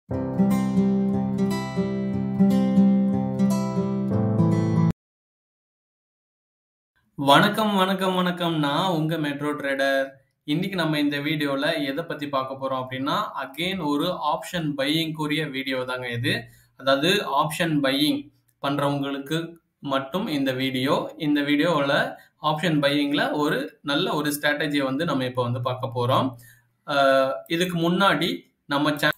வணக்கம், வணக்கம், வணக்கம். நான் உங்க மெட்ரோ ட்ரேடர். இன்னைக்கு நம்ம இந்த வீடியோல எத பத்தி பார்க்க போறோம் அப்டின்னா, அகைன் ஒரு ஆப்ஷன் பையிங்க்குரிய வீடியோ தாங்க இது. அதாவது ஆப்ஷன் பையிங் பண்றவங்களுக்கு மட்டும் இந்த வீடியோ. இந்த வீடியோல ஆப்ஷன் பையிங்ல ஒரு நல்ல ஒரு ஸ்ட்ராட்டஜிய வந்து நம்ம இப்ப வந்து பார்க்க போறோம். அ இதுக்கு முன்னாடி நம்ம சே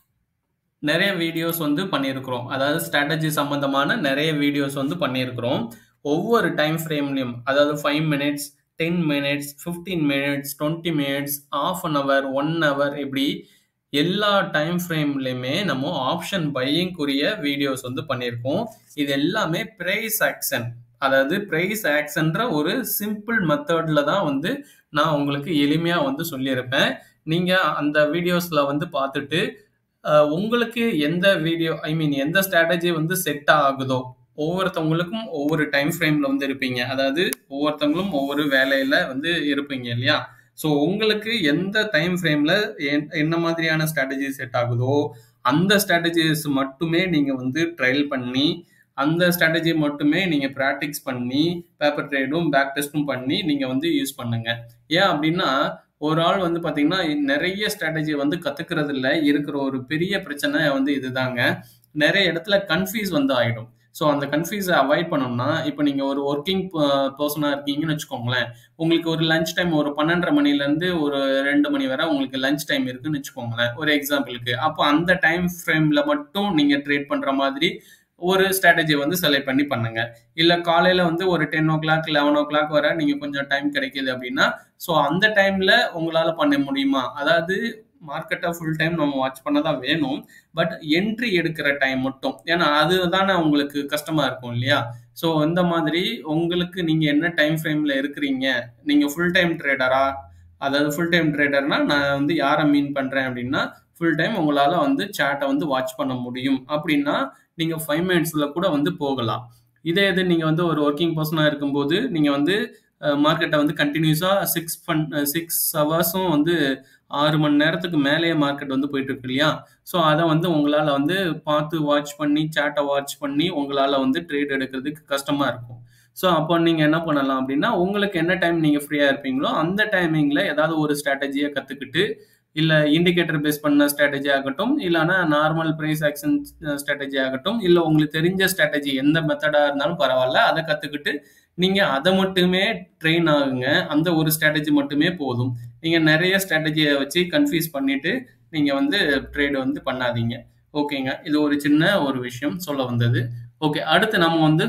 நெறைய வீடியோஸ் வந்து பண்ணியிருக்கிறோம். அதாவது ஸ்ட்ராட்டஜி சம்பந்தமான நெறைய வீடியோஸ் வந்து பண்ணியிருக்கிறோம். ஒவ்வொரு டைம் ஃப்ரேம்லயும் அதாவது 5 minutes, 10 minutes, 15 minutes, 20 minutes, 1/2 an hour, 1 hour இப்டி எல்லா டைம் ஃப்ரேம்லயுமே நம்ம ஆப்ஷன் பையிங்க்குரிய வீடியோஸ் வந்து பண்ணியிருக்கோம். இது எல்லாமே பிரைஸ் ஆக்ஷன் அதாவது பிரைஸ் ஆக்ஷன்ற ஒரு சிம்பிள் மெத்தட்ல தான் வந்து நான் உங்களுக்கு எளிமையா வந்து சொல்லியிருப்பேன். நீங்க அந்த வீடியோஸ்ல வந்து பார்த்துட்டு, அ உங்களுக்கு எந்த வீடியோ ஐ மீன் எந்த ஸ்ட்ராட்டஜி வந்து செட் ஆகுதோ ஒவ்வொருத்தவங்களுக்கும் ஒவ்வொரு டைம் ஃப்ரேம்ல வந்து இருப்பீங்க. அதாவது ஒவ்வொருத்தவங்களும் ஒவ்வொரு வேலையில வந்து இருப்பீங்க இல்லையா? ஸோ உங்களுக்கு எந்த டைம் ஃப்ரேம்ல என் என்ன மாதிரியான ஸ்ட்ராட்டஜி செட் ஆகுதோ, அந்த ஸ்ட்ராட்டஜிஸ் மட்டுமே நீங்க வந்து ட்ரையல் பண்ணி, அந்த ஸ்ட்ராட்டஜி மட்டுமே நீங்க பிராக்டிஸ் பண்ணி, பேப்பர் ட்ரேடும், பேக் டெஸ்டும் பண்ணி நீங்க வந்து யூஸ் பண்ணுங்க. ஏன் அப்டின்னா, ஒரு ஆள் வந்து பார்த்தீங்கன்னா, நெறைய ஸ்ட்ராட்டஜிய வந்து கத்துக்கிறதுல இருக்கிற ஒரு பெரிய பிரச்சனை வந்து இதுதாங்க. நெறைய இடத்துல கன்ஃப்யூஸ் வந்து ஆயிடும். ஸோ அந்த கன்ஃப்யூஸ அவாய்ட் பண்ணணும்னா, இப்ப நீங்க ஒரு வொர்க்கிங் ப பெர்சனா இருக்கீங்கன்னு வச்சுக்கோங்களேன். உங்களுக்கு ஒரு லஞ்ச் டைம் ஒரு 12:30 மணிலேருந்து ஒரு 2 மணி வரை உங்களுக்கு லஞ்ச் டைம் இருக்குன்னு வச்சுக்கோங்களேன். ஒரு எக்ஸாம்பிளுக்கு. அப்போ அந்த டைம் ஃப்ரேம்ல மட்டும் நீங்க ட்ரேட் பண்ற மாதிரி ஒரு ஸ்ட்ராட்டஜிய வந்து செலக்ட் பண்ணி பண்ணுங்க. இல்ல காலையில வந்து ஒரு 10:00, 11:00 வரை நீங்க கொஞ்சம் டைம் கிடைக்குது அப்டின்னா, ஸோ அந்த டைம்ல உங்களால பண்ண முடியுமா? அதாவது மார்க்கெட்ட ஃபுல் டைம் நம்ம வாட்ச் பண்ண தான் வேணும். பட் என்ட்ரி எடுக்கிற டைம் மட்டும். ஏன்னா அது தானே உங்களுக்கு கஷ்டமா இருக்கும் இல்லையா? ஸோ இந்த மாதிரி உங்களுக்கு நீங்க என்ன டைம் ஃப்ரேம்ல இருக்கிறீங்க? நீங்க ஃபுல் டைம் ட்ரேடரா? அதாவது ஃபுல் டைம் ட்ரேடர்னா நான் வந்து யார மீன் பண்றேன் அப்டின்னா, ஃபுல் டைம் உங்களால வந்து சார்ட்ட வந்து வாட்ச் பண்ண முடியும் அப்டின்னா, நீங்க 5 மினிட்ஸ்ல கூட வந்து போகலாம். இதே இது நீங்க வந்து ஒரு வொர்க்கிங் பெர்சனா இருக்கும்போது, நீங்க வந்து அ மார்க்கெட்ட வந்து கன்டினியூஸா 6 ஃபன் 6 ஹவர்ஸும் வந்து 6 மணி நேரத்துக்கு மேலேயே மார்க்கெட் வந்து போயிட்டு இருக்கு இல்லையா? ஸோ அத வந்து உங்களால வந்து பார்த்து வாட்ச் பண்ணி, சார்ட்ட வாட்ச் பண்ணி உங்களால வந்து ட்ரேட் எடுக்கிறதுக்கு கஷ்டமா இருக்கும். ஸோ அப்போ நீங்க என்ன பண்ணலாம் அப்டின்னா, உங்களுக்கு என்ன டைம் நீங்க ஃப்ரீயா இருப்பீங்களோ, அந்த டைமிங்ல ஏதாவது ஒரு ஸ்ட்ராட்டஜிய கத்துக்கிட்டு, இல்ல இண்டிகேட்டர் பேஸ் பண்ண ஸ்ட்ராட்டஜி ஆகட்டும், இல்லன்னா நார்மல் பிரைஸ் ஆக்ஷன் ஸ்ட்ராட்டஜி ஆகட்டும், இல்ல உங்களுக்கு தெரிஞ்ச ஸ்ட்ராட்டஜி எந்த மெத்தடா இருந்தாலும் பரவால்ல. அத கத்துக்கிட்டு, நீங்க அத மட்டுமே ட்ரெயின் ஆகுங்க. அந்த ஒரு ஸ்ட்ராட்டஜி மட்டுமே போதும். நீங்க நெறைய ஸ்ட்ராட்டஜிய வச்சு கன்ஃப்யூஸ் பண்ணிட்டு, நீங்க வந்து ட்ரேட் வந்து பண்ணாதீங்க. ஓகேங்க. இது ஒரு சின்ன ஒரு விஷயம் சொல்ல வந்தது. ஓகே. அடுத்து நம்ம வந்து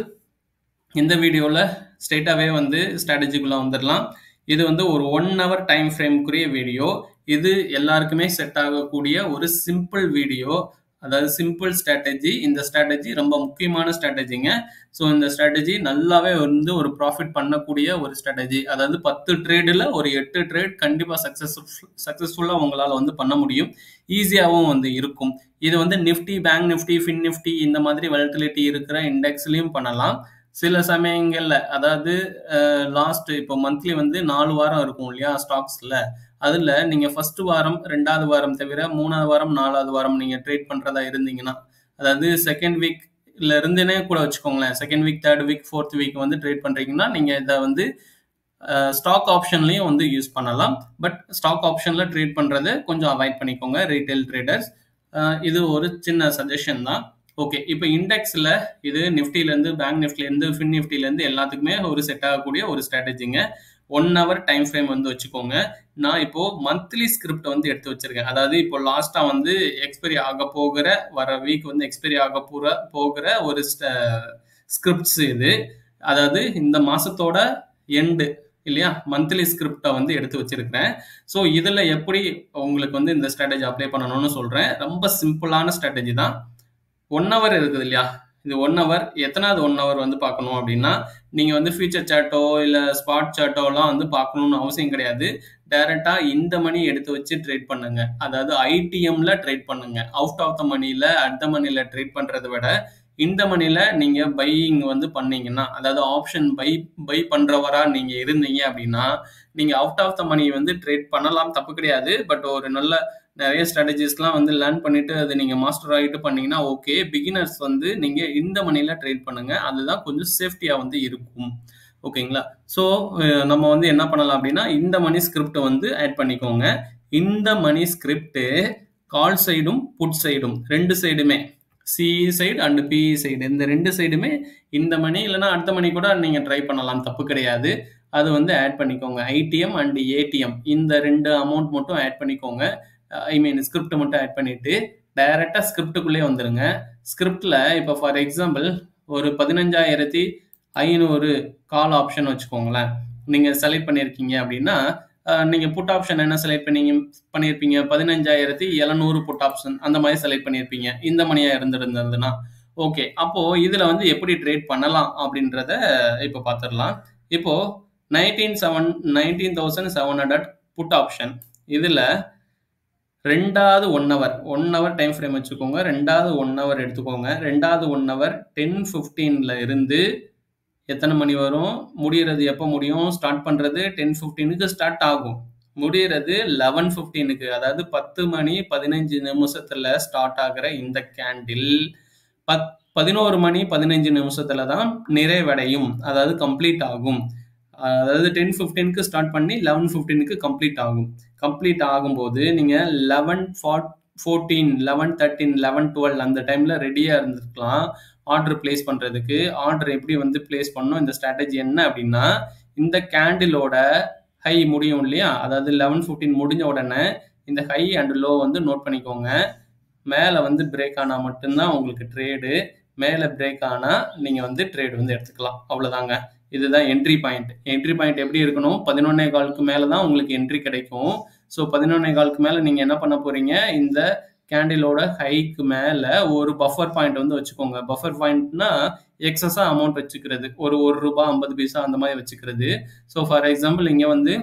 இந்த வீடியோல ஸ்ட்ரெய்ட்டாவே வந்து ஸ்ட்ராட்டஜிக்குள்ள வந்துரலாம். இது வந்து ஒரு 1 ஹவர் டைம் ஃப்ரேம்க்குரிய வீடியோ. இது எல்லாருக்குமே செட் ஆகக்கூடிய ஒரு சிம்பிள் வீடியோ. அதாவது சிம்பிள் ஸ்ட்ராட்டஜி. இந்த ஸ்ட்ராட்டஜி ரொம்ப முக்கியமான ஸ்ட்ராட்டஜிங்க. ஸோ இந்த ஸ்ட்ராட்டஜி நல்லாவே வந்து ஒரு ப்ராஃபிட் பண்ணக்கூடிய ஒரு ஸ்ட்ராட்டஜி. அதாவது 10 ட்ரேடுல ஒரு 8 ட்ரேட் கண்டிப்பா சக்சஸ்ஃப் சக்சஸ்ஃபுல்லா உங்களால வந்து பண்ண முடியும். ஈஸியாவும் வந்து இருக்கும். இது வந்து நிஃப்டி, பேங்க் நிஃப்டி, ஃபின் நிஃப்டி இந்த மாதிரி வாலட்டிலிட்டி இருக்கிற இண்டெக்ஸ்லயும் பண்ணலாம். சில சமயங்கள்ல அதாவது அ லாஸ்ட் இப்போ மந்த்லி வந்து 4 வாரம் இருக்கும் இல்லையா? ஸ்டாக்ஸ்ல. அதுல நீங்க 1 வாரம், 2வது வாரம் தவிர 3வது வாரம், 4வது வாரம் நீங்க ட்ரேட் பண்றதா இருந்தீங்கன்னா, அதாவது 2ண்ட் வீக்ல இருந்துன்னே கூட வச்சுக்கோங்களேன். 2ண்ட் வீக், 3ர்ட் வீக், 4த் வீக் வந்து ட்ரேட் பண்றீங்கன்னா, நீங்க இத வந்து அ ஸ்டாக் ஆப்ஷன்லயும் வந்து யூஸ் பண்ணலாம். பட் ஸ்டாக் ஆப்ஷன்ல ட்ரேட் பண்றத கொஞ்சம் அவாய்ட் பண்ணிக்கோங்க ரீட்டெயில் ட்ரேடர்ஸ். அ இது ஒரு சின்ன சஜஷன் தான். ஓகே. இப்ப இண்டெக்ஸ்ல இது நிஃப்டிலேருந்து, பேங்க் நிஃப்டிலேருந்து, ஃபின் நிஃப்டிலேருந்து எல்லாத்துக்குமே ஒரு செட் ஆகக்கூடிய ஒரு ஸ்ட்ராட்டஜிங்க. 1 ஹவர் டைம் ஃப்ரேம் வந்து வச்சுக்கோங்க. நான் இப்போ மந்த்லி ஸ்கிரிப்ட் வந்து எடுத்து வச்சிருக்கேன். அதாவது இப்போ லாஸ்ட்டா வந்து எக்ஸ்பைரி ஆகப் போகிற வர வீக் வந்து எக்ஸ்பைரி ஆகப் போற போகிற ஒரு ஸ்ட ஸ்கிரிப்ட்ஸ் இது. அதாவது இந்த மாசத்தோட எண்ட் இல்லையா? மந்த்லி ஸ்கிரிப்ட்ட வந்து எடுத்து வச்சிருக்கிறேன். ஸோ இதுல எப்படி உங்களுக்கு வந்து இந்த ஸ்ட்ராட்டஜி அப்ளை பண்ணணும்னு சொல்றேன். ரொம்ப சிம்பிளான ஸ்ட்ராட்டஜி தான். 1 ஹவர் இருக்குது இல்லையா? இது 1 ஹவர் எத்தனாவது 1 ஹவர் வந்து பார்க்கணும் அப்டின்னா, நீங்க வந்து ஃபியூச்சர் சார்ட்டோ, இல்ல ஸ்பாட் சார்ட்டோலாம் வந்து பார்க்கணும்னு அவசியம் கிடையாது. டைரக்ட்டா இந்த மணி எடுத்து வச்சு ட்ரேட் பண்ணுங்க. அதாவது ஐடிஎம்ல ட்ரேட் பண்ணுங்க. அவுட் ஆஃப் த மணில, அட் த மணில ட்ரேட் பண்றத விட, இந்த மணில நீங்க பையிங் வந்து பண்ணீங்கன்னா, அதாவது ஆப்ஷன் பை பை பண்றவரா நீங்க இருந்தீங்க அப்டின்னா, நீங்க அவுட் ஆஃப் த மணி வந்து ட்ரேட் பண்ணலாம் தப்பு கிடையாது. பட் ஒரு நல்ல நிறைய ஸ்ட்ராட்டஜிஸ்லாம் வந்து லேர்ன் பண்ணிட்டு அது நீங்க மாஸ்டர் ஆகிட்டு பண்ணீங்கன்னா ஓகே பிகினர்ஸ் வந்து நீங்க இந்த மணில ட்ரேட் பண்ணுங்க அதுதான் கொஞ்சம் சேஃப்டியா வந்து இருக்கும் ஓகேங்களா ஸோ நம்ம வந்து என்ன பண்ணலாம் அப்படின்னா இந்த மணி ஸ்கிரிப்ட் வந்து ஆட் பண்ணிக்கோங்க இந்த மணி ஸ்கிரிப்ட் கால் சைடும் புட் சைடும் ரெண்டு சைடுமே CE side and PE side இந்த ரெண்டு சைடுமே இந்த மணி இல்லைன்னா அடுத்த மணி கூட நீங்கள் ட்ரை பண்ணலாம் தப்பு கிடையாது அது வந்து ஆட் பண்ணிக்கோங்க ஐடிஎம் அண்ட் ஏடிஎம் இந்த ரெண்டு அமௌண்ட் மட்டும் ஆட் பண்ணிக்கோங்க ஐ மீன் ஸ்கிரிப்ட் மட்டும் ஆட் பண்ணிட்டு டைரக்டாக ஸ்கிரிப்டுக்குள்ளே வந்துருங்க ஸ்கிரிப்டில் இப்போ ஃபார் எக்ஸாம்பிள் ஒரு பதினஞ்சாயிரத்தி ஐநூறு கால் ஆப்ஷன் வச்சுக்கோங்களேன் நீங்கள் செலக்ட் பண்ணியிருக்கீங்க அப்படின்னா நீங்கள் புட் ஆப்ஷன் என்ன செலக்ட் பண்ணீங்க பண்ணியிருப்பீங்க பதினஞ்சாயிரத்தி எழுநூறு புட் ஆப்ஷன் அந்த மாதிரி செலக்ட் பண்ணியிருப்பீங்க இந்த மணியாக இருந்திருந்ததுன்னா ஓகே அப்போ இதில் வந்து எப்படி ட்ரேட் பண்ணலாம் அப்படின்றத இப்போ பார்த்துடலாம் இப்போ nineteen seven nineteen thousand seven hundred put option இதில் ரெண்டாவது one hour one hour time frame வச்சுக்கோங்க ரெண்டாவது ஒன் ஹவர் எடுத்துக்கோங்க ரெண்டாவது ஒன் ஹவர் டென் ஃபிஃப்டீனில் இருந்து எத்தனை மணி வரும் முடிகிறது எப்போ முடியும் ஸ்டார்ட் பண்ணுறது டென் ஃபிஃப்டீனுக்கு ஸ்டார்ட் ஆகும் முடிகிறது லெவன் ஃபிஃப்டீனுக்கு அதாவது பத்து மணி பதினஞ்சு நிமிஷத்தில் ஸ்டார்ட் ஆகிற இந்த கேண்டில் பத் பதினோரு மணி பதினஞ்சு நிமிஷத்துல தான் நிறைவடையும் அதாவது கம்ப்ளீட் ஆகும் அதாவது டென் ஃபிஃப்டீனுக்கு ஸ்டார்ட் பண்ணி லெவன் ஃபிஃப்டீனுக்கு கம்ப்ளீட் ஆகும் கம்ப்ளீட் ஆகும்போது நீங்கள் eleven forty fourteen eleven thirteen eleven twelve அந்த டைமில் ரெடியாக இருந்திருக்கலாம் ஆர்டர் பிளேஸ் பண்ணுறதுக்கு ஆர்டர் எப்படி வந்து பிளேஸ் பண்ணணும் இந்த ஸ்ட்ராட்டஜி என்ன அப்படின்னா இந்த கேண்டிலோட ஹை முடியும் இல்லையா அதாவது லெவன் ஃபிஃப்டீன் முடிஞ்ச உடனே இந்த ஹை அண்ட் லோ வந்து நோட் பண்ணிக்கோங்க மேலே வந்து பிரேக் ஆனால் மட்டும்தான் உங்களுக்கு ட்ரேடு மேலே பிரேக் ஆனால் நீங்கள் வந்து ட்ரேட் வந்து எடுத்துக்கலாம் அவ்வளோதாங்க இதுதான் என்ட்ரி பாயிண்ட் என்ட்ரி பாயிண்ட் எப்படி இருக்கணும் பதினொன்னே காலுக்கு மேலே தான் உங்களுக்கு என்ட்ரி கிடைக்கும் ஸோ பதினொன்னே காலுக்கு மேலே நீங்கள் என்ன பண்ண போகிறீங்க இந்த கேண்டிலோட ஹைக்கு மேலே ஒரு பஃபர் பாயிண்ட் வந்து வச்சுக்கோங்க பஃபர் பாயிண்ட்னா எக்ஸஸாக அமௌண்ட் வச்சுக்கிறது ஒரு ஒரு ரூபா ஐம்பது பைசா அந்த மாதிரி வச்சுக்கிறது ஸோ ஃபார் எக்ஸாம்பிள் இங்கே வந்து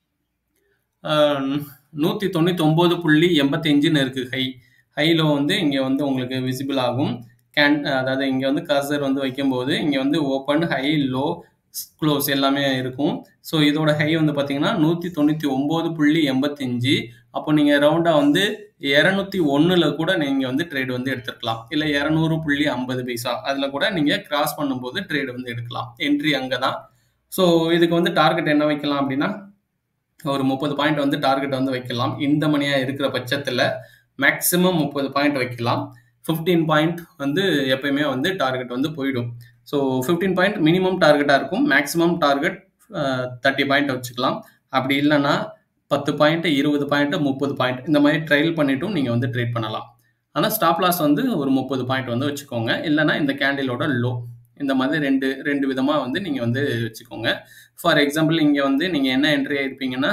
நூற்றி தொண்ணூற்றி ஒம்பது புள்ளி எண்பத்தஞ்சுன்னு இருக்குது ஹை ஹைலோ வந்து இங்கே வந்து உங்களுக்கு விசிபிள் ஆகும் கேன் அதாவது இங்கே வந்து கர்சர் வந்து வைக்கும்போது இங்கே வந்து ஓப்பன் ஹை லோ க்ளோஸ் எல்லாமே இருக்கும் ஸோ இதோட ஹை வந்து பார்த்தீங்கன்னா நூற்றி தொண்ணூற்றி ஒம்பது புள்ளி எண்பத்தஞ்சு அப்போ நீங்கள் ரவுண்டாக வந்து இரநூத்தி ஒன்றில் கூட நீங்கள் வந்து ட்ரேட் வந்து எடுத்துக்கலாம் இல்லை இரநூறு புள்ளி ஐம்பது பைசா அதில் கூட நீங்கள் கிராஸ் பண்ணும்போது ட்ரேட் வந்து எடுக்கலாம் என்ட்ரி அங்கே தான் ஸோ இதுக்கு வந்து டார்கெட் என்ன வைக்கலாம் அப்படின்னா ஒரு முப்பது பாயிண்ட் வந்து டார்கெட் வந்து வைக்கலாம் இந்த மணியாக இருக்கிற பட்சத்தில் மேக்ஸிமம் முப்பது பாயிண்ட் வைக்கலாம் ஃபிஃப்டீன் பாயிண்ட் வந்து எப்பயுமே வந்து டார்கெட் வந்து போயிடும் ஸோ ஃபிஃப்டீன் பாயிண்ட் மினிமம் டார்கெட்டாக இருக்கும் மேக்ஸிமம் டார்கெட் தேர்ட்டி பாயிண்ட் வச்சுக்கலாம் அப்படி இல்லைன்னா பத்து பாயிண்ட் இருபது பாயிண்ட் முப்பது பாயிண்ட் இந்த மாதிரி ட்ரையல் பண்ணிட்டும் நீங்கள் வந்து ட்ரேட் பண்ணலாம் ஆனால் ஸ்டாப் லாஸ் வந்து ஒரு முப்பது பாயிண்ட் வந்து வச்சுக்கோங்க இல்லைனா இந்த கேண்டிலோட லோ இந்த மாதிரி ரெண்டு ரெண்டு விதமாக வந்து நீங்கள் வந்து வச்சுக்கோங்க ஃபார் எக்ஸாம்பிள் இங்கே வந்து நீங்கள் என்ன என்ட்ரி ஆயிருப்பீங்கன்னா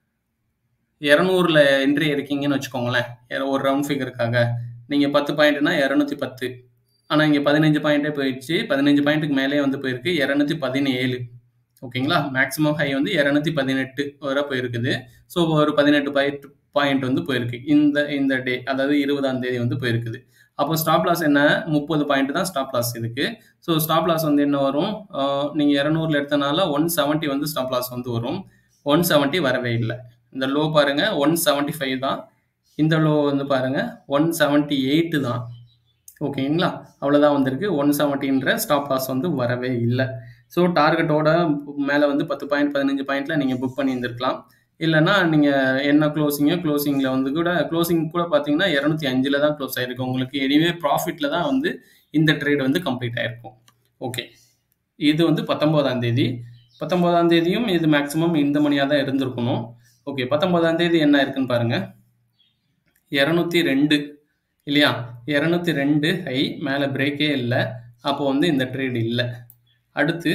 இரநூறுல என்ட்ரி இருக்கீங்கன்னு வச்சுக்கோங்களேன் ஒரு ரவுண்ட் ஃபிகருக்காக நீங்கள் பத்து பாயிண்ட்னா இரநூத்தி பத்து ஆனால் இங்கே பதினஞ்சு பாயிண்ட்டே போயிடுச்சு பதினஞ்சு பாயிண்ட்டுக்கு மேலே வந்து போயிருக்கு இரநூத்தி பதினேழு ஓகேங்களா மேக்ஸிமம் ஹை வந்து இரநூத்தி பதினெட்டு வரை போயிருக்குது ஸோ ஒரு பதினெட்டு பாயிண்ட் பாயிண்ட் வந்து போயிருக்கு இந்த இந்த டே அதாவது இருபதாம் தேதி வந்து போயிருக்குது அப்போ ஸ்டாப் லாஸ் என்ன முப்பது பாயிண்ட் தான் ஸ்டாப் லாஸ் இருக்கு ஸோ ஸ்டாப் லாஸ் வந்து என்ன வரும் நீங்கள் இரநூறுல எடுத்தனால ஒன் செவன்ட்டி வந்து ஸ்டாப் லாஸ் வந்து வரும் ஒன் செவன்ட்டி வரவே இல்லை இந்த லோ பாருங்க ஒன் செவன்ட்டி ஃபைவ் தான் இந்த லோ வந்து பாருங்க ஒன் செவன்ட்டி எயிட்டு தான் ஓகேங்களா அவ்வளோதான் வந்திருக்கு ஒன் செவன்ட்டின்ற ஸ்டாப் லாஸ் வந்து வரவே இல்லை ஸோ டார்கெட்டோட மேலே வந்து பத்து பாயிண்ட் பதினஞ்சு பாயிண்ட்ல நீங்கள் புக் பண்ணி இருந்திருக்கலாம் இல்லைன்னா நீங்கள் என்ன க்ளோசிங்கோ க்ளோசிங்கில் வந்து கூட க்ளோசிங் கூட பார்த்தீங்கன்னா இரநூத்தி அஞ்சில் தான் க்ளோஸ் ஆயிருக்கு உங்களுக்கு எனிவே ப்ராஃபிட்டில் தான் வந்து இந்த ட்ரேட் வந்து கம்ப்ளீட் ஆயிருக்கும் ஓகே இது வந்து பத்தொம்போதாம் தேதி பத்தொம்போதாம் தேதியும் இது மேக்ஸிமம் இந்த மணியாக தான் இருந்திருக்கணும் ஓகே பத்தொம்போதாம் தேதி என்ன இருக்குன்னு பாருங்க இரநூத்தி ரெண்டு இல்லையா இரநூத்தி ரெண்டு ஹை மேலே பிரேக்கே இல்லை அப்போ வந்து இந்த ட்ரேட் இல்லை அடுத்து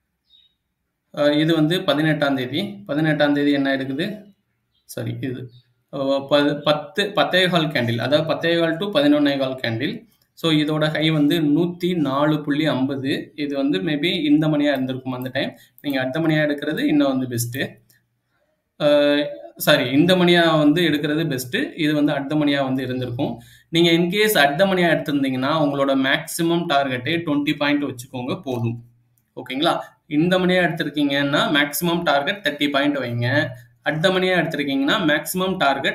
இது வந்து பதினெட்டாம் தேதி பதினெட்டாம் தேதி என்ன இருக்குது சாரி இது பத்து பத்தே கால் கேண்டில் அதாவது பத்தே கால் டு பதினொன்னே கால் கேண்டில் ஸோ இதோட ஹை வந்து நூற்றி நாலு புள்ளி ஐம்பது இது வந்து மேபி இந்த மணியாக இருந்திருக்கும் அந்த டைம் நீங்கள் அடுத்த மணியாக எடுக்கிறது இன்னும் வந்து பெஸ்ட்டு சாரி இந்த மணியாக வந்து எடுக்கிறது பெஸ்ட்டு இது வந்து அடுத்த மணியாக வந்து இருந்திருக்கும் நீங்கள் இன்கேஸ் அடுத்த மணியாக எடுத்திருந்தீங்கன்னா உங்களோட மேக்ஸிமம் டார்கெட்டே டுவெண்ட்டி பாயிண்ட் வச்சுக்கோங்க போதும் ஓகேங்களா இந்த மணியாக எடுத்திருக்கீங்கன்னா மேக்ஸிமம் டார்கெட் தேர்ட்டி பாயிண்ட் வைங்க அடுத்த மணியாக எடுத்திருக்கீங்கன்னா மேக்ஸிமம் டார்கெட்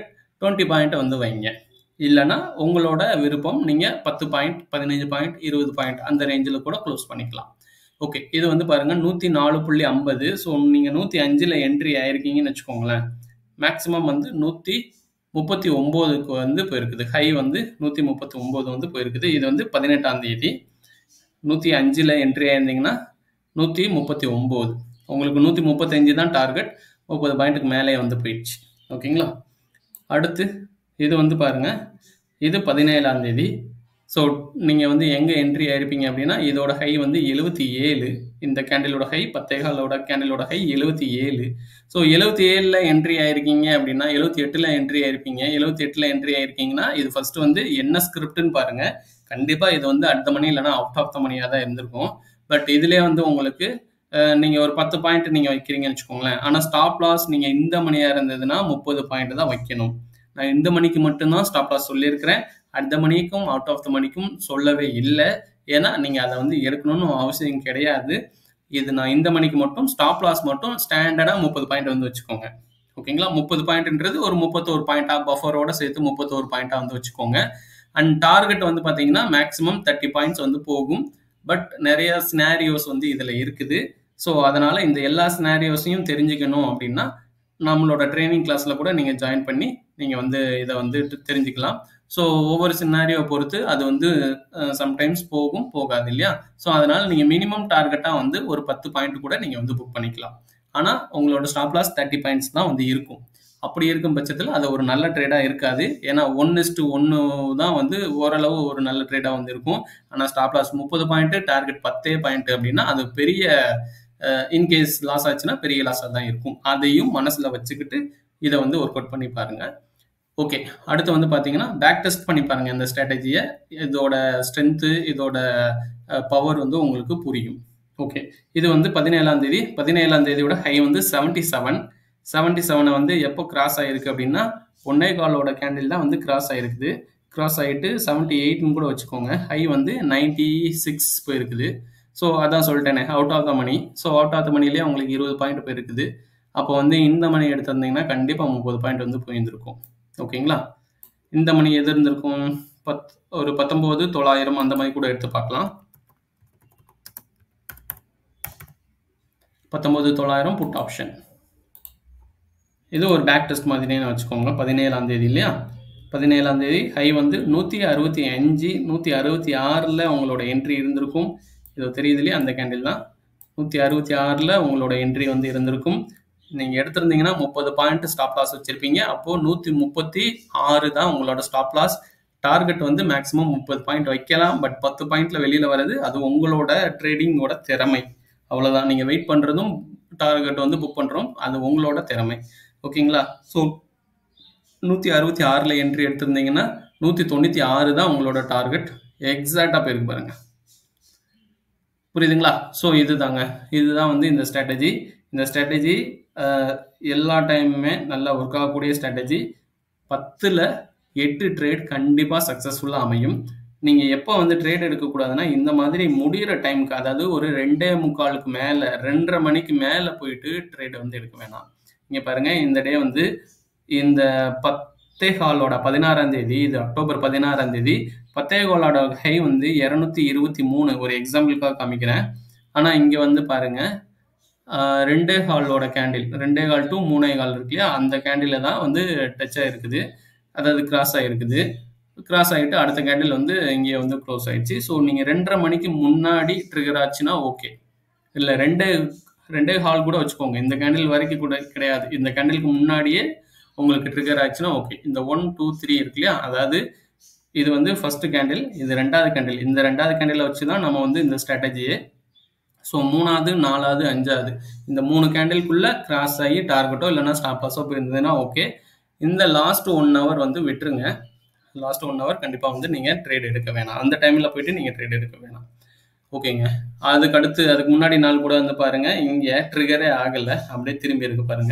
டுவெண்ட்டி பாயிண்ட் வந்து வைங்க இல்லைன்னா உங்களோட விருப்பம் நீங்கள் பத்து பாயிண்ட் பதினஞ்சு பாயிண்ட் இருபது பாயிண்ட் அந்த ரேஞ்சில் கூட க்ளோஸ் பண்ணிக்கலாம் ஓகே இது வந்து பாருங்கள் நூற்றி நாலு புள்ளி ஐம்பது ஸோ நீங்கள் நூற்றி அஞ்சில் என்ட்ரி ஆயிருக்கீங்கன்னு வச்சுக்கோங்களேன் மேக்ஸிமம் வந்து நூற்றி முப்பத்தி ஒம்போதுக்கு வந்து போயிருக்குது ஹை வந்து நூற்றி முப்பத்தி ஒம்பது வந்து போயிருக்குது இது வந்து பதினெட்டாம் தேதி நூற்றி அஞ்சில் என்ட்ரி ஆயிருந்தீங்கன்னா நூற்றி முப்பத்தி ஒம்பது உங்களுக்கு நூற்றி முப்பத்தஞ்சு தான் டார்கெட் முப்பது பாயிண்ட்டுக்கு மேலே வந்து போயிடுச்சு ஓகேங்களா அடுத்து இது வந்து பாருங்கள் இது பதினேழாம் தேதி ஸோ நீங்கள் வந்து எங்கே என்ட்ரி ஆயிருப்பீங்க அப்படின்னா இதோட ஹை வந்து எழுபத்தி ஏழு இந்த கேண்டிலோட ஹை பத்தேகாலோட கேண்டிலோட ஹை எழுபத்தி ஏழு ஸோ எழுபத்தி ஏழில் என்ட்ரி ஆயிருக்கீங்க அப்படின்னா எழுபத்தி எட்டில் என்ட்ரி ஆயிருப்பீங்க எழுபத்தி எட்டில் என்ட்ரி ஆயிருக்கீங்கன்னா இது ஃபர்ஸ்ட் வந்து என்ன ஸ்கிரிப்ட்னு பாருங்கள் கண்டிப்பாக இது வந்து அடுத்த மணி இல்லைனா அவுட் ஆஃப் த மணியாக தான் இருந்திருக்கும் பட் இதுலேயே வந்து உங்களுக்கு நீங்கள் ஒரு பத்து பாயிண்ட் நீங்கள் வைக்கிறீங்கன்னு வச்சுக்கோங்களேன் ஆனால் ஸ்டாப் லாஸ் நீங்கள் இந்த மணியாக இருந்ததுன்னா முப்பது பாயிண்ட் தான் வைக்கணும் நான் இந்த மணிக்கு மட்டும்தான் ஸ்டாப் லாஸ் சொல்லியிருக்கிறேன் அடுத்த மணிக்கும் அவுட் ஆஃப் த மணிக்கும் சொல்லவே இல்லை ஏன்னா நீங்கள் அதை வந்து எடுக்கணும்னு அவசியம் கிடையாது இது நான் இந்த மணிக்கு மட்டும் ஸ்டாப் லாஸ் மட்டும் ஸ்டாண்டர்டாக முப்பது பாயிண்ட் வந்து வச்சுக்கோங்க ஓகேங்களா முப்பது பாயிண்ட்ன்றது ஒரு முப்பத்தோரு பாயிண்டாக பஃபரோட சேர்த்து முப்பத்தோரு பாயிண்டாக வந்து வச்சுக்கோங்க அண்ட் டார்கெட் வந்து பார்த்தீங்கன்னா மேக்ஸிமம் தேர்ட்டி பாயிண்ட்ஸ் வந்து போகும் பட் நிறைய ஸ்னாரியோஸ் வந்து இதில் இருக்குது ஸோ அதனால் இந்த எல்லா ஸ்னாரியோஸையும் தெரிஞ்சுக்கணும் அப்படின்னா நம்மளோட ட்ரைனிங் கிளாஸில் கூட நீங்கள் ஜாயின் பண்ணி நீங்கள் வந்து இதை வந்து தெரிஞ்சுக்கலாம் ஸோ ஒவ்வொரு சின்னாரியோ பொறுத்து அது வந்து சம்டைம்ஸ் போகும் போகாது இல்லையா ஸோ அதனால் நீங்கள் மினிமம் டார்கெட்டாக வந்து ஒரு பத்து பாயிண்ட் கூட நீங்கள் வந்து புக் பண்ணிக்கலாம் ஆனால் உங்களோட ஸ்டாப் லாஸ் தேர்ட்டி பாயிண்ட்ஸ் தான் வந்து இருக்கும் அப்படி இருக்கும் பட்சத்தில் அது ஒரு நல்ல ட்ரேடாக இருக்காது ஏன்னா ஒன் இஸ்டு ஒன்று தான் வந்து ஓரளவு ஒரு நல்ல ட்ரேடாக வந்து இருக்கும் ஆனால் ஸ்டாப் லாஸ் முப்பது பாயிண்ட்டு டார்கெட் பத்தே பாயிண்ட் அப்படின்னா அது பெரிய இன்கேஸ் லாஸ் ஆச்சுன்னா பெரிய லாஸாக தான் இருக்கும் அதையும் மனசில் வச்சுக்கிட்டு இதை வந்து ஒர்க் அவுட் பண்ணி பாருங்கள் ஓகே அடுத்து வந்து பார்த்தீங்கன்னா பேக் டெஸ்ட் பண்ணி பாருங்கள் இந்த ஸ்ட்ராட்டஜியை இதோட ஸ்ட்ரென்த்து இதோட பவர் வந்து உங்களுக்கு புரியும் ஓகே இது வந்து பதினேழாம் தேதி பதினேழாம் தேதியோட ஹை வந்து செவன்ட்டி செவன் செவன்ட்டி செவனை வந்து எப்போ கிராஸ் ஆகிருக்கு அப்படின்னா ஒன்னே காலோட கேண்டில் தான் வந்து கிராஸ் ஆகிருக்குது கிராஸ் ஆகிட்டு செவன்ட்டி எயிட்னு கூட வச்சுக்கோங்க ஹை வந்து நைன்ட்டி சிக்ஸ் போயிருக்குது ஸோ அதான் சொல்லிட்டேனே out of the money so out of the மணிலே உங்களுக்கு இருபது பாயிண்ட் போயிருக்குது அப்போ வந்து இந்த மணி எடுத்திருந்தீங்கன்னா கண்டிப்பாக முப்பது பாயிண்ட் வந்து போயிருந்திருக்கும் ஓகேங்களா இந்த மணி எது இருந்திருக்கும் பத் ஒரு பத்தொம்போது தொள்ளாயிரம் அந்த மாதிரி கூட எடுத்து பார்க்கலாம் பத்தொம்போது தொள்ளாயிரம் புட் ஆப்ஷன் இது ஒரு பேக் டெஸ்ட் மாதிரின்னு வச்சுக்கோங்க பதினேழாம் தேதி இல்லையா பதினேழாம் தேதி ஹை வந்து நூற்றி அறுபத்தி அஞ்சு நூற்றி அறுபத்தி ஆறில் உங்களோட என்ட்ரி இருந்திருக்கும் இது தெரியுது இல்லையா அந்த கேண்டில் தான் நூற்றி அறுபத்தி ஆறில் உங்களோட என்ட்ரி வந்து இருந்திருக்கும் நீங்கள் எடுத்திருந்தீங்கன்னா முப்பது பாயிண்ட் ஸ்டாப் லாஸ் வச்சுருப்பீங்க அப்போது நூற்றி முப்பத்தி ஆறு தான் உங்களோட ஸ்டாப் லாஸ் டார்கெட் வந்து மேக்ஸிமம் முப்பது பாயிண்ட் வைக்கலாம் பட் பத்து பாயிண்ட்ல வெளியில் வருது அது உங்களோட ட்ரேடிங்கோட திறமை அவ்வளோதான் நீங்கள் வெயிட் பண்ணுறதும் டார்கெட் வந்து புக் பண்ணுறோம் அது உங்களோட திறமை ஓகேங்களா ஸோ நூற்றி அறுபத்தி ஆறில் என்ட்ரி எடுத்திருந்தீங்கன்னா நூற்றி தொண்ணூற்றி ஆறு தான் உங்களோட டார்கெட் எக்ஸாக்டாக போயிருக்கு பாருங்க புரியுதுங்களா ஸோ இதுதாங்க இதுதான் வந்து இந்த ஸ்ட்ராட்டஜி இந்த ஸ்ட்ராட்டஜி எல்லா டைமுமே நல்லா ஒர்க் ஆகக்கூடிய ஸ்ட்ராட்டஜி பத்தில் எட்டு ட்ரேட் கண்டிப்பாக சக்ஸஸ்ஃபுல்லாக அமையும் நீங்கள் எப்போ வந்து ட்ரேட் எடுக்கக்கூடாதுன்னா இந்த மாதிரி முடிகிற டைமுக்கு அதாவது ஒரு ரெண்டே முக்காலுக்கு மேலே ரெண்டரை மணிக்கு மேலே போயிட்டு ட்ரேட் வந்து எடுக்க வேணாம் இங்கே பாருங்கள் இந்த டே வந்து இந்த பத்தே காலோட பதினாறாம் தேதி இது அக்டோபர் பதினாறாம் தேதி பத்தே காலோட ஹை வந்து இரநூத்தி இருபத்தி மூணு ஒரு எக்ஸாம்பிளுக்காக காமிக்கிறேன் ஆனால் இங்கே வந்து பாருங்கள் ரெண்டே ஹாலோட கேண்டில் ரெண்டே கால் டு மூணே கால் இருக்கு இல்லையா அந்த கேண்டில் தான் வந்து டச் ஆகிருக்குது அதாவது கிராஸ் ஆகிருக்குது கிராஸ் ஆகிட்டு அடுத்த கேண்டில் வந்து இங்கே வந்து க்ளோஸ் ஆயிடுச்சு ஸோ நீங்கள் ரெண்டரை மணிக்கு முன்னாடி ட்ரிகர் ஆச்சுன்னா ஓகே இல்லை ரெண்டே ரெண்டே ஹால் கூட வச்சுக்கோங்க இந்த கேண்டில் வரைக்கும் கூட கிடையாது இந்த கேண்டிலுக்கு முன்னாடியே உங்களுக்கு ட்ரிகர் ஆச்சுன்னா ஓகே இந்த ஒன் டூ த்ரீ இருக்கு இல்லையா அதாவது இது வந்து ஃபர்ஸ்ட் கேண்டில் இது ரெண்டாவது கேண்டில் இந்த ரெண்டாவது கேண்டிலை வச்சு தான் நம்ம வந்து இந்த ஸ்ட்ராட்டஜியை ஸோ மூணாவது நாலாவது அஞ்சாவது இந்த மூணு கேண்டில்குள்ளே கிராஸ் ஆகி டார்கெட்டோ இல்லைனா ஸ்டாப் லாஸோ போயிருந்ததுன்னா ஓகே இந்த லாஸ்ட் ஒன் ஹவர் வந்து விட்டுருங்க லாஸ்ட் ஒன் ஹவர் கண்டிப்பாக வந்து நீங்கள் ட்ரேட் எடுக்க வேணாம் அந்த டைமில் போயிட்டு நீங்கள் ட்ரேட் எடுக்க வேணாம் ஓகேங்க அதுக்கு அடுத்து அதுக்கு முன்னாடி நாள் கூட வந்து பாருங்க இங்கே ட்ரிகரே ஆகலை அப்படியே திரும்பி இருக்கு பாருங்க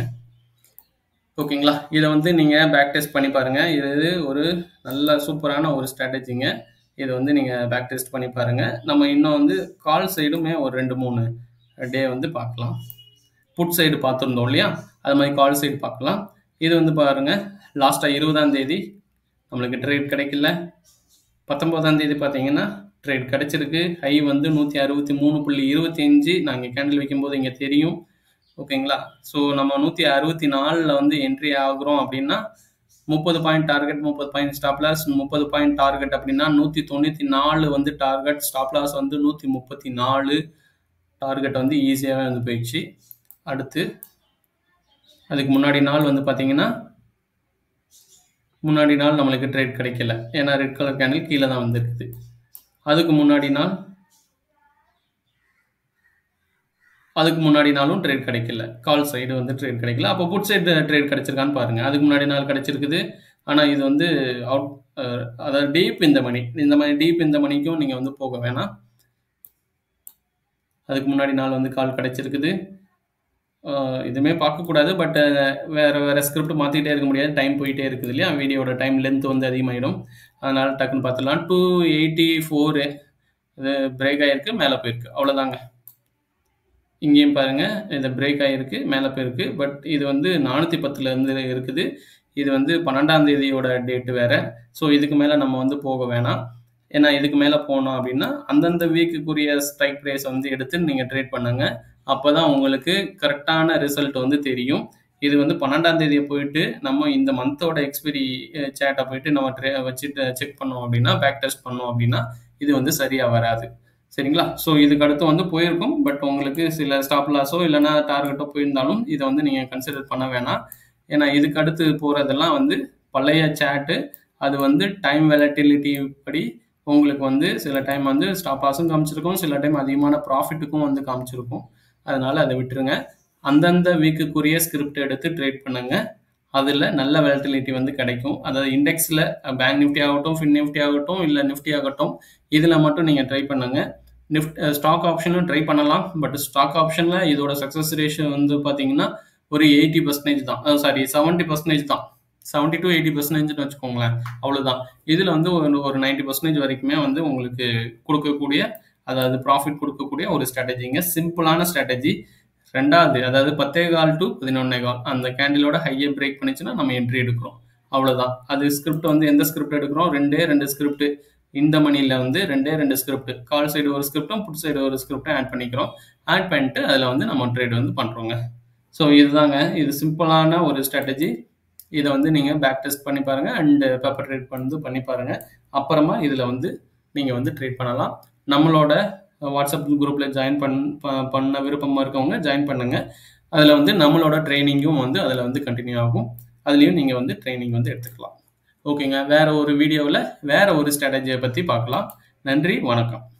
ஓகேங்களா இதை வந்து நீங்கள் பேக் டெஸ்ட் பண்ணி பாருங்க இது ஒரு நல்ல சூப்பரான ஒரு ஸ்ட்ராட்டஜிங்க இதை வந்து நீங்கள் பேக் டெஸ்ட் பண்ணி பாருங்கள் நம்ம இன்னும் வந்து கால் சைடுமே ஒரு ரெண்டு மூணு டே வந்து பார்க்கலாம் புட் சைடு பார்த்துருந்தோம் இல்லையா அது மாதிரி கால் சைடு பார்க்கலாம் இது வந்து பாருங்கள் லாஸ்ட்டாக இருபதாம் தேதி நம்மளுக்கு ட்ரேட் கிடைக்கல பத்தொம்போதாம் தேதி பார்த்தீங்கன்னா ட்ரேட் கிடச்சிருக்கு ஹை வந்து நூற்றி அறுபத்தி மூணு புள்ளி இருபத்தி அஞ்சு நாங்கள் கேண்டில் வைக்கும்போது இங்கே தெரியும் ஓகேங்களா ஸோ நம்ம நூற்றி அறுபத்தி நாலில் வந்து என்ட்ரி ஆகுறோம் அப்படின்னா முப்பது பாயிண்ட் டார்கெட் முப்பது பாயிண்ட் ஸ்டாப் லாஸ் முப்பது பாயிண்ட் டார்கெட் அப்படின்னா நூற்றி தொண்ணூற்றி நாலு வந்து டார்கெட் ஸ்டாப் லாஸ் வந்து நூற்றி முப்பத்தி நாலு டார்கெட் வந்து ஈஸியாகவே வந்து போயிடுச்சு அடுத்து அதுக்கு முன்னாடி நாள் வந்து பார்த்தீங்கன்னா முன்னாடி நாள் நம்மளுக்கு ட்ரேட் கிடைக்கல ஏன்னா ரெட் கலர் கேண்டில் கீழே தான் வந்துருக்குது அதுக்கு முன்னாடி நாள் அதுக்கு முன்னாடி நாளும் ட்ரேட் கிடைக்கல கால் சைடு வந்து ட்ரேட் கிடைக்கல அப்போ புட் சைடு ட்ரேட் கிடைச்சிருக்கான்னு பாருங்க அதுக்கு முன்னாடி நாள் கிடைச்சிருக்குது ஆனால் இது வந்து அவுட் அதாவது டீப் இந்த மணி இந்த மாதிரி டீப் இந்த மணிக்கும் நீங்கள் வந்து போக வேணாம் அதுக்கு முன்னாடி நாள் வந்து கால் கிடைச்சிருக்குது இதுவுமே பார்க்கக்கூடாது பட் வேறு வேறு ஸ்கிரிப்ட் மாற்றிக்கிட்டே இருக்க முடியாது டைம் போயிட்டே இருக்குது இல்லையா வீடியோட டைம் லென்த் வந்து அதிகமாகிடும் அதனால் டக்குன்னு பார்த்துலாம் டூ எயிட்டி ஃபோரு இது பிரேக் ஆகிருக்கு மேலே போயிருக்கு அவ்வளோதாங்க இங்கேயும் பாருங்கள் இது பிரேக் ஆகிருக்கு மேலே போயிருக்கு பட் இது வந்து நானூற்றி பத்துலேருந்து இருக்குது இது வந்து பன்னெண்டாம் தேதியோட டேட்டு வேறு ஸோ இதுக்கு மேலே நம்ம வந்து போக வேணாம் ஏன்னா இதுக்கு மேலே போனோம் அப்படின்னா அந்தந்த வீக்குக்குரிய ஸ்ட்ரைக் ப்ரைஸ் வந்து எடுத்து நீங்கள் ட்ரேட் பண்ணுங்க அப்போ தான் உங்களுக்கு கரெக்டான ரிசல்ட் வந்து தெரியும் இது வந்து பன்னெண்டாம் தேதியை போயிட்டு நம்ம இந்த மந்தோட எக்ஸ்பிரி சேட்டை போயிட்டு நம்ம ட்ரே வச்சுட்டு செக் பண்ணோம் அப்படின்னா பேக் டெஸ்ட் பண்ணோம் அப்படின்னா இது வந்து சரியாக வராது சரிங்களா ஸோ இதுக்கு அடுத்து வந்து போயிருக்கும் பட் உங்களுக்கு சில ஸ்டாப் லாஸோ இல்லைனா டார்கெட்டோ போயிருந்தாலும் இதை வந்து நீங்கள் கன்சிடர் பண்ண வேணாம் ஏன்னா இதுக்கு அடுத்து போகிறதெல்லாம் வந்து பழைய சேட்டு அது வந்து டைம் வெலட்டிலிட்டி படி உங்களுக்கு வந்து சில டைம் வந்து ஸ்டாப் லாஸும் காமிச்சிருக்கும் சில டைம் அதிகமான ப்ராஃபிட்டுக்கும் வந்து காமிச்சிருக்கும் அதனால அதை விட்டுருங்க அந்தந்த வீக்குக்குரிய ஸ்கிரிப்ட் எடுத்து ட்ரேட் பண்ணுங்க அதில் நல்ல வெலட்டிலிட்டி வந்து கிடைக்கும் அதாவது இண்டெக்ஸில் பேங்க் நிஃப்டி ஆகட்டும் ஃபின் நிஃப்டி ஆகட்டும் இல்லை நிஃப்டி ஆகட்டும் இதில் மட்டும் நீங்கள் ட்ரை பண்ணுங்கள் நிஃப்ட் ஸ்டாக் ஆப்ஷனும் ட்ரை பண்ணலாம் பட் ஸ்டாக் ஆப்ஷனில் இதோட சக்ஸஸ் ரேஷியோ வந்து பார்த்தீங்கன்னா ஒரு எயிட்டி பர்சன்டேஜ் தான் சாரி செவன்ட்டி பர்சன்டேஜ் தான் செவன்ட்டி டு எயிட்டி பர்சன்டேஜ்னு வச்சுக்கோங்களேன் அவ்வளோதான் இதில் வந்து ஒரு ஒரு நைன்ட்டி பர்சன்டேஜ் வரைக்குமே வந்து உங்களுக்கு கொடுக்கக்கூடிய அதாவது ப்ராஃபிட் கொடுக்கக்கூடிய ஒரு ஸ்ட்ராட்டஜிங்க சிம்பிளான ஸ்ட்ராட்டஜி ரெண்டாவது அதாவது பத்தே கால் டு பதினொன்னே கால் அந்த கேண்டிலோட ஹையை பிரேக் பண்ணிச்சுன்னா நம்ம என்ட்ரி எடுக்கிறோம் அவ்வளோதான் அது ஸ்கிரிப்ட் வந்து எந்த ஸ்கிரிப்ட் எடுக்கிறோம் ரெண்டே ரெண்டு ஸ்கிரிப்ட் இந்த மணியில் வந்து ரெண்டே ரெண்டு ஸ்கிரிப்ட் கால் சைடு ஒரு ஸ்கிரிப்டும் புட் சைடு ஒரு ஸ்கிரிப்டும் ஆட் பண்ணிக்கிறோம் ஆட் பண்ணிட்டு அதில் வந்து நம்ம ட்ரேட் வந்து பண்ணுறோங்க ஸோ இதுதாங்க இது சிம்பிளான ஒரு ஸ்ட்ராட்டஜி இதை வந்து நீங்கள் பேக் டெஸ்ட் பண்ணி பாருங்கள் அண்டு பேப்பர் ட்ரேட் வந்து பண்ணி பாருங்கள் அப்புறமா இதில் வந்து நீங்கள் வந்து ட்ரேட் பண்ணலாம் நம்மளோட வாட்ஸ்அப் குரூப்பில் ஜாயின் பண் பண்ண விருப்பமாக இருக்கவங்க ஜாயின் பண்ணுங்கள் அதில் வந்து நம்மளோட ட்ரைனிங்கும் வந்து அதில் வந்து கண்டினியூ ஆகும் அதுலேயும் நீங்கள் வந்து ட்ரைனிங் வந்து எடுத்துக்கலாம் ஓகேங்க வேற ஒரு வீடியோவில் வேற ஒரு ஸ்ட்ராட்டஜியை பற்றி பார்க்கலாம் நன்றி வணக்கம்